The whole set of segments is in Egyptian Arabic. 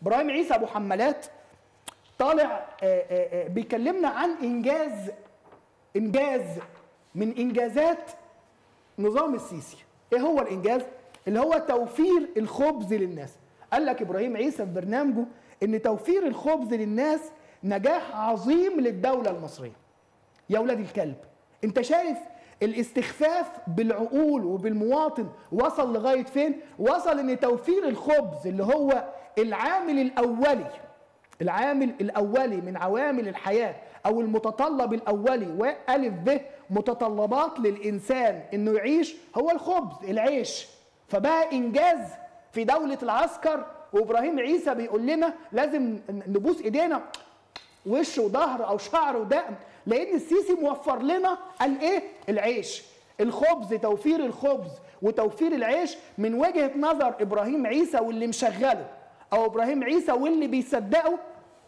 ابراهيم عيسى ابو حمالات طالع آه، آه، آه، بيكلمنا عن انجاز انجاز من انجازات نظام السيسي ايه هو الانجاز اللي هو توفير الخبز للناس قال لك ابراهيم عيسى في برنامجه ان توفير الخبز للناس نجاح عظيم للدوله المصريه يا ولاد الكلب انت شايف الاستخفاف بالعقول وبالمواطن وصل لغايه فين وصل ان توفير الخبز اللي هو العامل الاولي العامل الاولي من عوامل الحياه او المتطلب الاولي والف ب متطلبات للانسان انه يعيش هو الخبز العيش فبقى انجاز في دوله العسكر وابراهيم عيسى بيقول لنا لازم نبوس ايدينا وش وظهر او شعر ودقن لان السيسي موفر لنا الايه العيش الخبز توفير الخبز وتوفير العيش من وجهه نظر ابراهيم عيسى واللي مشغله او ابراهيم عيسى واللي بيصدقه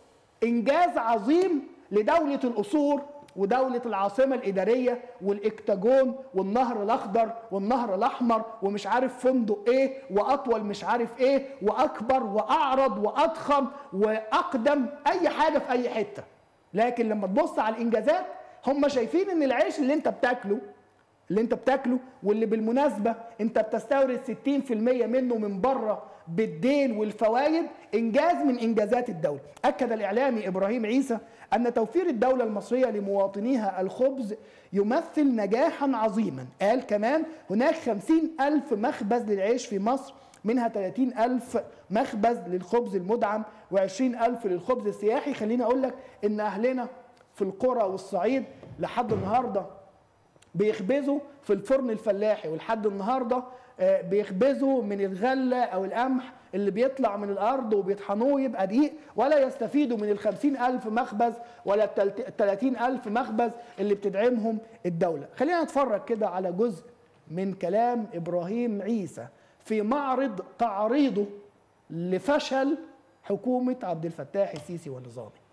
انجاز عظيم لدوله القصور ودولة العاصمة الإدارية والإكتاجون والنهر الأخضر والنهر الأحمر ومش عارف فندق إيه وأطول مش عارف إيه وأكبر وأعرض وأضخم وأقدم أي حاجة في أي حتة لكن لما تبص على الإنجازات هم شايفين إن العيش اللي أنت بتاكله اللي انت بتاكله واللي بالمناسبه انت بتستورد 60% منه من بره بالدين والفوائد انجاز من انجازات الدوله. اكد الاعلامي ابراهيم عيسى ان توفير الدوله المصريه لمواطنيها الخبز يمثل نجاحا عظيما. قال كمان هناك 50 الف مخبز للعيش في مصر منها 30 ألف مخبز للخبز المدعم و20 ألف للخبز السياحي خليني أقول لك إن أهلنا في القرى والصعيد لحد النهارده بيخبزوا في الفرن الفلاحي ولحد النهارده آه، بيخبزوا من الغله او القمح اللي بيطلع من الارض وبيطحنوه يبقى دقيق ولا يستفيدوا من ال ألف مخبز ولا ال ألف مخبز اللي بتدعمهم الدوله خلينا نتفرج كده على جزء من كلام ابراهيم عيسى في معرض تعريضه لفشل حكومه عبد الفتاح السيسي ونظامه